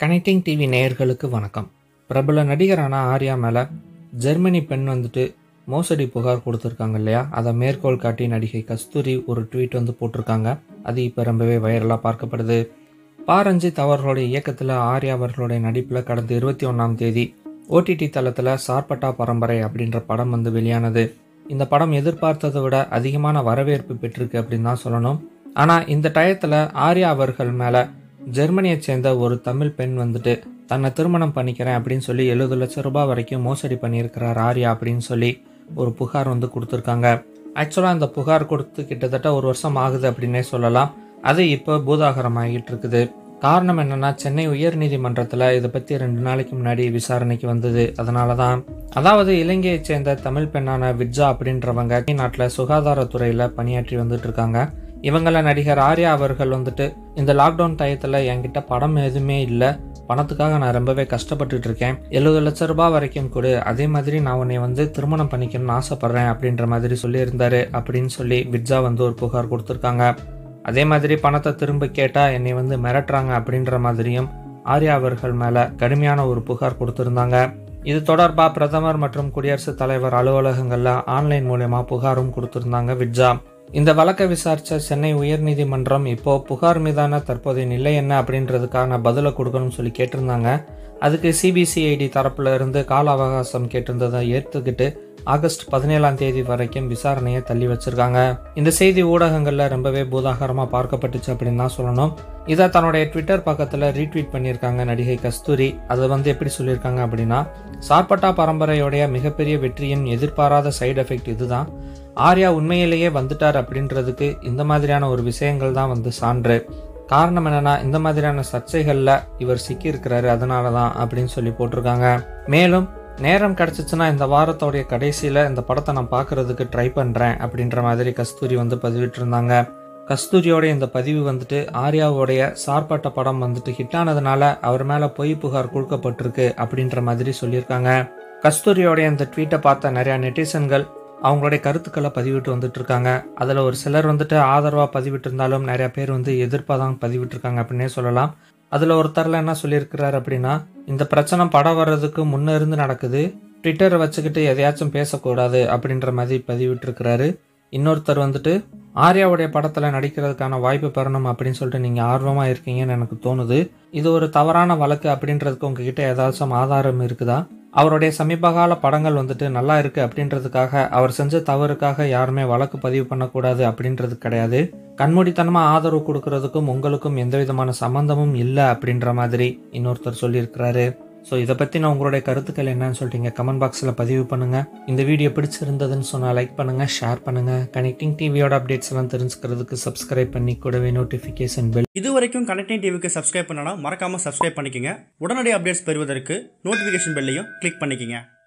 connecting TV நேயர்களுக்கு வணக்கம் பிரபல நடிகரான ஆர்யா மேலே ஜெர்மனி பெண் வந்துட்டு மோசடி புகார் கொடுத்துருக்காங்க இல்லையா அதை மேற்கோள் காட்டி நடிகை கஸ்தூரி ஒரு ட்வீட் வந்து போட்டிருக்காங்க அது இப்போ ரொம்பவே வைரலாக பார்க்கப்படுது பா ரஞ்சித் அவர்களுடைய இயக்கத்தில் ஆர்யா அவர்களுடைய நடிப்பில் கடந்த இருபத்தி ஒன்றாம் தேதி ஓடிடி தளத்தில் சார்பட்டா பரம்பரை அப்படின்ற படம் வந்து வெளியானது இந்த படம் எதிர்பார்த்ததை விட அதிகமான வரவேற்பு பெற்றிருக்கு அப்படின்னு தான் சொல்லணும் ஆனால் இந்த டயத்தில் ஆர்யா அவர்கள் மேலே ஜெர்மனியைச் சேர்ந்த ஒரு தமிழ் பெண் வந்துட்டு தன்னை திருமணம் பண்ணிக்கிறேன் அப்படின்னு சொல்லி எழுபது லட்சம் ரூபாய் வரைக்கும் மோசடி பண்ணியிருக்கிறார் ஆர்யா அப்படின்னு சொல்லி ஒரு புகார் வந்து கொடுத்துருக்காங்க ஆக்சுவலாக இந்த புகார் கொடுத்து கிட்டத்தட்ட ஒரு வருஷம் ஆகுது அப்படின்னே சொல்லலாம் அது இப்போ பூதாகரமாகிட்டு இருக்குது காரணம் என்னன்னா சென்னை உயர்நீதிமன்றத்தில் இதை பற்றி ரெண்டு நாளைக்கு முன்னாடி விசாரணைக்கு வந்தது அதனால தான் அதாவது இலங்கையைச் சேர்ந்த தமிழ் பெண்ணான விட்ஜா அப்படின்றவங்க நாட்டில் சுகாதாரத்துறையில் பணியாற்றி வந்துட்டு இருக்காங்க இவங்கள நடிகர் ஆர்யா அவர்கள் வந்துட்டு இந்த லாக்டவுன் டயத்தில் என்கிட்ட படம் எதுவுமே இல்லை பணத்துக்காக நான் ரொம்பவே கஷ்டப்பட்டுட்டு இருக்கேன் எழுபது லட்ச ரூபாய் வரைக்கும் கொடு அதே மாதிரி நான் உன்னை வந்து திருமணம் பண்ணிக்கணும்னு ஆசைப்பட்றேன் அப்படின்ற மாதிரி சொல்லியிருந்தாரு அப்படின்னு சொல்லி விட்ஜா வந்து ஒரு புகார் கொடுத்துருக்காங்க அதே மாதிரி பணத்தை திரும்ப கேட்டால் என்னை வந்து மிரட்டுறாங்க அப்படின்ற மாதிரியும் ஆர்யா அவர்கள் மேலே கடுமையான ஒரு புகார் கொடுத்துருந்தாங்க இது தொடர்பாக பிரதமர் மற்றும் குடியரசுத் தலைவர் அலுவலகங்களில் ஆன்லைன் மூலயமா புகாரும் கொடுத்துருந்தாங்க விட்ஜா இந்த வழக்கை விசாரித்த சென்னை உயர்நீதிமன்றம் இப்போ புகார் மீதான தற்போதைய நிலை என்ன அப்படின்றதுக்கான பதிலை கொடுக்கணும்னு சொல்லி கேட்டிருந்தாங்க அதுக்கு சிபிசிஐடி தரப்புல இருந்து கால அவகாசம் கேட்டிருந்ததை ஏற்றுக்கிட்டு ஆகஸ்ட் பதினேழாம் தேதி வரைக்கும் விசாரணையை தள்ளி வச்சிருக்காங்க இந்த செய்தி ஊடகங்களில் ரொம்பவே பூதாகரமாக பார்க்கப்பட்டுச்சு அப்படின்னு தான் சொல்லணும் இதை தன்னுடைய ட்விட்டர் பக்கத்தில் ரீட்வீட் பண்ணியிருக்காங்க நடிகை கஸ்தூரி அதை வந்து எப்படி சொல்லியிருக்காங்க அப்படின்னா சார்பட்டா பரம்பரையோடைய மிகப்பெரிய வெற்றியின் எதிர்பாராத சைடு எஃபெக்ட் இதுதான் ஆர்யா உண்மையிலேயே வந்துட்டார் அப்படின்றதுக்கு இந்த மாதிரியான ஒரு விஷயங்கள் தான் வந்து சான்று காரணம் என்னன்னா இந்த மாதிரியான சர்ச்சைகளில் இவர் சிக்கியிருக்கிறாரு அதனால தான் அப்படின்னு சொல்லி போட்டிருக்காங்க மேலும் நேரம் கிடச்சிச்சுன்னா இந்த வாரத்தோடைய கடைசியில் இந்த படத்தை நான் பார்க்கறதுக்கு ட்ரை பண்ணுறேன் அப்படின்ற மாதிரி கஸ்தூரி வந்து பதிவிட்டிருந்தாங்க கஸ்தூரியோட இந்த பதிவு வந்துட்டு ஆர்யாவோடைய சார்பட்ட படம் வந்துட்டு ஹிட் ஆனதுனால அவர் மேலே பொய் புகார் கொடுக்கப்பட்டிருக்கு அப்படின்ற மாதிரி சொல்லியிருக்காங்க கஸ்தூரியோடைய இந்த ட்வீட்டை பார்த்த நிறையா நெட்டிசன்கள் அவங்களுடைய கருத்துக்களை பதிவிட்டு வந்துட்டு இருக்காங்க அதில் ஒரு சிலர் வந்துட்டு ஆதரவாக பதிவிட்டிருந்தாலும் நிறைய பேர் வந்து எதிர்ப்பாக தான் பதிவிட்டிருக்காங்க அப்படின்னே சொல்லலாம் அதில் ஒருத்தரில் என்ன சொல்லியிருக்கிறார் அப்படின்னா இந்த பிரச்சனை படம் வர்றதுக்கு முன்ன இருந்து நடக்குது ட்விட்டரை வச்சுக்கிட்டு எதையாச்சும் பேசக்கூடாது அப்படின்ற மாதிரி பதிவிட்டிருக்கிறாரு இன்னொருத்தர் வந்துட்டு ஆர்யாவுடைய படத்தில் நடிக்கிறதுக்கான வாய்ப்பு பெறணும் அப்படின்னு சொல்லிட்டு நீங்கள் ஆர்வமாக இருக்கீங்கன்னு எனக்கு தோணுது இது ஒரு தவறான வழக்கு அப்படின்றதுக்கு உங்ககிட்ட ஏதாச்சும் ஆதாரம் இருக்குதா அவருடைய சமீபகால படங்கள் வந்துட்டு நல்லா இருக்கு அப்படின்றதுக்காக அவர் செஞ்ச தவறுக்காக யாருமே வழக்கு பதிவு பண்ணக்கூடாது அப்படின்றது கிடையாது கண்மூடித்தனமாக ஆதரவு கொடுக்கறதுக்கும் உங்களுக்கும் எந்த விதமான சம்மந்தமும் இல்லை அப்படின்ற மாதிரி இன்னொருத்தர் சொல்லியிருக்கிறாரு ஸோ இதை பற்றின உங்களுடைய கருத்துக்கள் என்னன்னு சொல்லிட்டு கமெண்ட் பாக்ஸில் பதிவு பண்ணுங்கள் இந்த வீடியோ பிடிச்சிருந்ததுன்னு சொன்னால் லைக் பண்ணுங்கள் ஷேர் பண்ணுங்கள் கனெக்டிங் டிவியோட அப்டேட்ஸ் எல்லாம் தெரிஞ்சுக்கிறதுக்கு சப்ஸ்கிரைப் பண்ணி கூடவே நோட்டிஃபிகேஷன் பெல் இது வரைக்கும் கனெக்டிங் டிவிக்கு சப்ஸ்கிரைப் பண்ணனா மறக்காம சப்ஸ்கிரைப் பண்ணிக்கங்க உடனடி அப்டேட்ஸ் பெறுவதற்கு நோட்டிஃபிகேஷன் பெல்லையும் கிளிக் பண்ணிக்கங்க